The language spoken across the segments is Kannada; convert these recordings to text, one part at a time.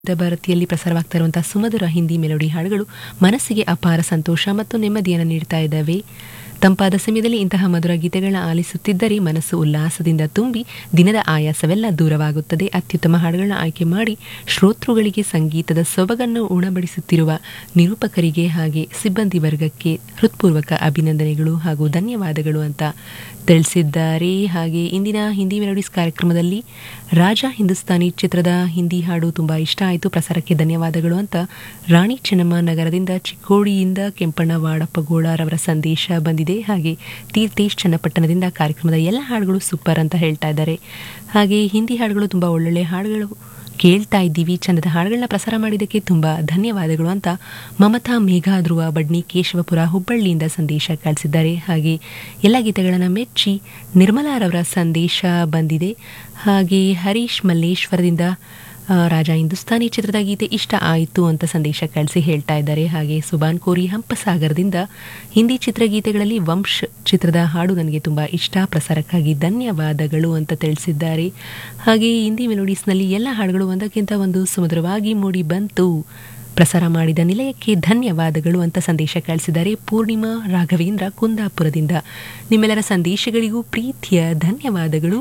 ಭಾರತಿಯಲ್ಲಿ ಪ್ರಸಾರವಾಗ್ತಾ ಇರುವಂತಹ ಸುಮಧುರ ಹಿಂದಿ ಮೆಲೋಡಿ ಹಾಡುಗಳು ಮನಸ್ಸಿಗೆ ಅಪಾರ ಸಂತೋಷ ಮತ್ತು ನೆಮ್ಮದಿಯನ್ನು ನೀಡ್ತಾ ಇದ್ದಾವೆ ತಂಪಾದ ಸಮಯದಲ್ಲಿ ಇಂತಹ ಮಧುರ ಗೀತೆಗಳನ್ನ ಆಲಿಸುತ್ತಿದ್ದರೆ ಮನಸ್ಸು ಉಲ್ಲಾಸದಿಂದ ತುಂಬಿ ದಿನದ ಆಯಾಸವೆಲ್ಲ ದೂರವಾಗುತ್ತದೆ ಅತ್ಯುತ್ತಮ ಹಾಡುಗಳನ್ನ ಆಯ್ಕೆ ಮಾಡಿ ಶ್ರೋತೃಗಳಿಗೆ ಸಂಗೀತದ ಸೊಬಗನ್ನು ಉಣಬಡಿಸುತ್ತಿರುವ ನಿರೂಪಕರಿಗೆ ಹಾಗೆ ಸಿಬ್ಬಂದಿ ವರ್ಗಕ್ಕೆ ಹೃತ್ಪೂರ್ವಕ ಅಭಿನಂದನೆಗಳು ಹಾಗೂ ಧನ್ಯವಾದಗಳು ಅಂತ ತಿಳಿಸಿದ್ದಾರೆ ಹಾಗೆ ಇಂದಿನ ಹಿಂದಿ ಮೆಲೋಡಿಸ್ ಕಾರ್ಯಕ್ರಮದಲ್ಲಿ ರಾಜ ಹಿಂದೂಸ್ತಾನಿ ಚಿತ್ರದ ಹಿಂದಿ ಹಾಡು ತುಂಬ ಇಷ್ಟ ಆಯಿತು ಪ್ರಸಾರಕ್ಕೆ ಧನ್ಯವಾದಗಳು ಅಂತ ರಾಣಿ ಚೆನ್ನಮ್ಮ ನಗರದಿಂದ ಚಿಕ್ಕೋಡಿಯಿಂದ ಕೆಂಪಣ್ಣ ವಾಡಪ್ಪಗೋಳರವರ ಸಂದೇಶ ಬಂದಿದೆ ಹಾಗೆ ತೀರ್ಥೇಶ್ ಚನ್ನಪಟ್ಟಣದಿಂದ ಕಾರ್ಯಕ್ರಮದ ಎಲ್ಲ ಹಾಡುಗಳು ಸೂಪರ್ ಅಂತ ಹೇಳ್ತಾ ಇದ್ದಾರೆ ಹಾಗೆ ಹಿಂದಿ ಹಾಡುಗಳು ತುಂಬ ಒಳ್ಳೊಳ್ಳೆ ಹಾಡುಗಳು ಕೇಳ್ತಾ ಇದ್ದೀವಿ ಚಂದದ ಹಾಡುಗಳನ್ನ ಪ್ರಸಾರ ಮಾಡಿದ್ದಕ್ಕೆ ತುಂಬ ಧನ್ಯವಾದಗಳು ಅಂತ ಮಮತಾ ಮೇಘಾ ಧ್ರುವ ಬಡ್ನಿ ಕೇಶವಪುರ ಹುಬ್ಬಳ್ಳಿಯಿಂದ ಸಂದೇಶ ಕಳಿಸಿದ್ದಾರೆ ಹಾಗೆ ಎಲ್ಲ ಗೀತೆಗಳನ್ನು ಮೆಚ್ಚಿ ನಿರ್ಮಲಾರವರ ಸಂದೇಶ ಬಂದಿದೆ ಹಾಗೆ ಹರೀಶ್ ಮಲ್ಲೇಶ್ವರದಿಂದ ಆ, ರಾಜ ಹಿಂದೂಸ್ತಾನಿ ಚಿತ್ರದ ಗೀತೆ ಇಷ್ಟ ಆಯಿತು ಅಂತ ಸಂದೇಶ ಕಳಿಸಿ ಹೇಳ್ತಾ ಇದ್ದಾರೆ ಹಾಗೆ ಸುಬಾನ್ ಕೋರಿ ಹಂಪಸಾಗರದಿಂದ ಹಿಂದಿ ಚಿತ್ರಗೀತೆಗಳಲ್ಲಿ ವಂಶ್ ಚಿತ್ರದ ಹಾಡು ನನಗೆ ತುಂಬ ಇಷ್ಟ ಪ್ರಸಾರಕ್ಕಾಗಿ ಧನ್ಯವಾದಗಳು ಅಂತ ತಿಳಿಸಿದ್ದಾರೆ ಹಾಗೆ ಹಿಂದಿ ಮೆಲೋಡೀಸ್ನಲ್ಲಿ ಎಲ್ಲ ಹಾಡುಗಳು ಒಂದಕ್ಕಿಂತ ಒಂದು ಸುಮಧುರವಾಗಿ ಮೂಡಿ ಬಂತು ಪ್ರಸಾರ ಮಾಡಿದ ನಿಲಯಕ್ಕೆ ಧನ್ಯವಾದಗಳು ಅಂತ ಸಂದೇಶ ಕಳಿಸಿದ್ದಾರೆ ಪೂರ್ಣಿಮಾ ರಾಘವೇಂದ್ರ ಕುಂದಾಪುರದಿಂದ ನಿಮ್ಮೆಲ್ಲರ ಸಂದೇಶಗಳಿಗೂ ಪ್ರೀತಿಯ ಧನ್ಯವಾದಗಳು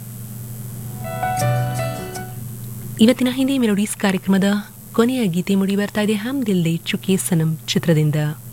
ಇವತ್ತಿನ ಹಿಂದಿ ಮೆಲೋಡೀಸ್ ಕಾರ್ಯಕ್ರಮದ ಕೊನೆಯ ಗೀತೆ ಮುಡಿ ಬರ್ತಾ ಇದೆ ಹಮ್ ದಿಲ್ ದೇ ಚುಕೆ ಸನಂ ಚಿತ್ರದಿಂದ